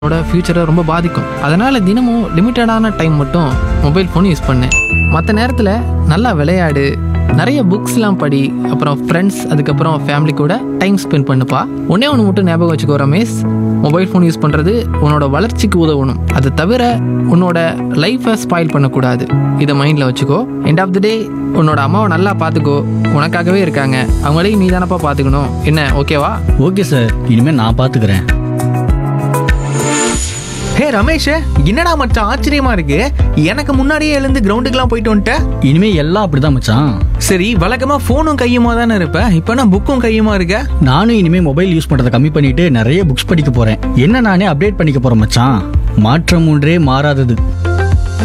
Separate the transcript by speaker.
Speaker 1: உன்னோட ஃப்யூச்சரை ரொம்ப பாதிக்கும் அதனால் தினமும் லிமிட்டடான டைம் மட்டும் மொபைல் ஃபோன் யூஸ் பண்ணு மற்ற நேரத்தில் நல்லா விளையாடு நிறைய புக்ஸ்லாம் படி அப்புறம் ஃப்ரெண்ட்ஸ் அதுக்கப்புறம் ஃபேமிலி கூட டைம் ஸ்பெண்ட் பண்ணுப்பா ஒன்றே ஒன்று மட்டும் ஞாபகம் வச்சுக்கோ ரமேஷ் மொபைல் ஃபோன் யூஸ் பண்ணுறது உன்னோட வளர்ச்சிக்கு உதவணும் அதை தவிர உன்னோட லைஃப்பை ஸ்பாயில் பண்ணக்கூடாது இதை மைண்டில் வச்சுக்கோ எண்ட் ஆஃப் த டே உன்னோட அம்மாவை நல்லா பார்த்துக்கோ உனக்காகவே இருக்காங்க அவங்களையும் நீ தானப்பா பார்த்துக்கணும் என்ன ஓகேவா
Speaker 2: ஓகே சார் இனிமேல் நான் பார்த்துக்கிறேன்
Speaker 3: ஹே ரமேஷ் என்னடா மச்சான் ஆச்சரியமா இருக்கு எனக்கு முன்னாடியே எழுந்து கிரவுண்டுக்குலாம் போயிட்டு வந்துட்ட
Speaker 2: இனிமேல் எல்லாம் அப்படிதான் மச்சான்
Speaker 3: சரி வழக்கமா ஃபோனும் கையுமா தானே இருப்ப இப்போ நான் புக்கும் கையுமா இருக்க
Speaker 2: நானும் இனிமேல் மொபைல் யூஸ் பண்ணுறதை கம்மி பண்ணிட்டு நிறைய புக்ஸ் படிக்க போகிறேன் என்ன நானே அப்டேட் பண்ணிக்க போகிறேன் மச்சான் மாற்றம் ஒன்றே மாறாதது